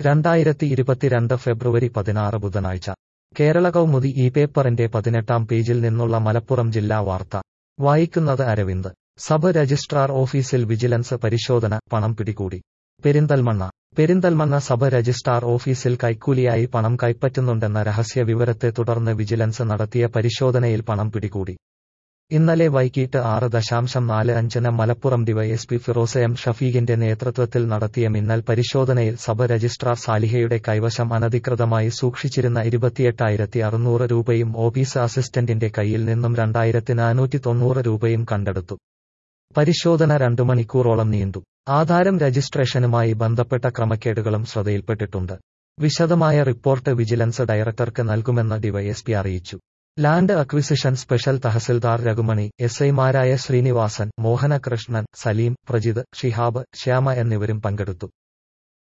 രണ്ടായിരത്തി ഇരുപത്തിരണ്ട് ഫെബ്രുവരി പതിനാറ് ബുധനാഴ്ച കേരള കൗമുദി ഈ പേപ്പറിന്റെ പതിനെട്ടാം പേജിൽ നിന്നുള്ള മലപ്പുറം ജില്ലാ വാർത്ത വായിക്കുന്നത് അരവിന്ദ് സബ് രജിസ്ട്രാർ ഓഫീസിൽ വിജിലൻസ് പരിശോധന പണം പിടികൂടി പെരിന്തൽമണ്ണ പെരിന്തൽമണ്ണ സബ് രജിസ്ട്രാർ ഓഫീസിൽ കൈക്കൂലിയായി പണം കൈപ്പറ്റുന്നുണ്ടെന്ന രഹസ്യ വിവരത്തെ തുടർന്ന് വിജിലൻസ് നടത്തിയ പരിശോധനയിൽ പണം പിടികൂടി ഇന്നലെ വൈകിട്ട് ആറ് ദശാംശം നാല് അഞ്ചിന് മലപ്പുറം ഡിവൈഎസ്പി ഫിറോസ എം ഷഫീഖിന്റെ നേതൃത്വത്തിൽ നടത്തിയ മിന്നൽ പരിശോധനയിൽ സബ് രജിസ്ട്രാർ സാലിഹയുടെ കൈവശം അനധികൃതമായി സൂക്ഷിച്ചിരുന്ന ഇരുപത്തിയെട്ടായിരത്തി അറുന്നൂറ് രൂപയും ഓഫീസ് അസിസ്റ്റന്റിന്റെ കയ്യിൽ നിന്നും രണ്ടായിരത്തി നാനൂറ്റി തൊണ്ണൂറ് രൂപയും കണ്ടെടുത്തു പരിശോധന രണ്ടു മണിക്കൂറോളം നീണ്ടു ആധാരം രജിസ്ട്രേഷനുമായി ബന്ധപ്പെട്ട ക്രമക്കേടുകളും ശ്രദ്ധയിൽപ്പെട്ടിട്ടുണ്ട് വിശദമായ റിപ്പോർട്ട് വിജിലൻസ് ഡയറക്ടർക്ക് നൽകുമെന്ന് ഡിവൈഎസ്പി അറിയിച്ചു land acquisition special tahsildar Raghumani S ഐമാരായ ശ്രീനിവാസൻ മോഹനകൃഷ്ണൻ സലീം പ്രജിത് ഷിഹാബ് ശ്യാമ എന്നിവരും പങ്കെടുത്തു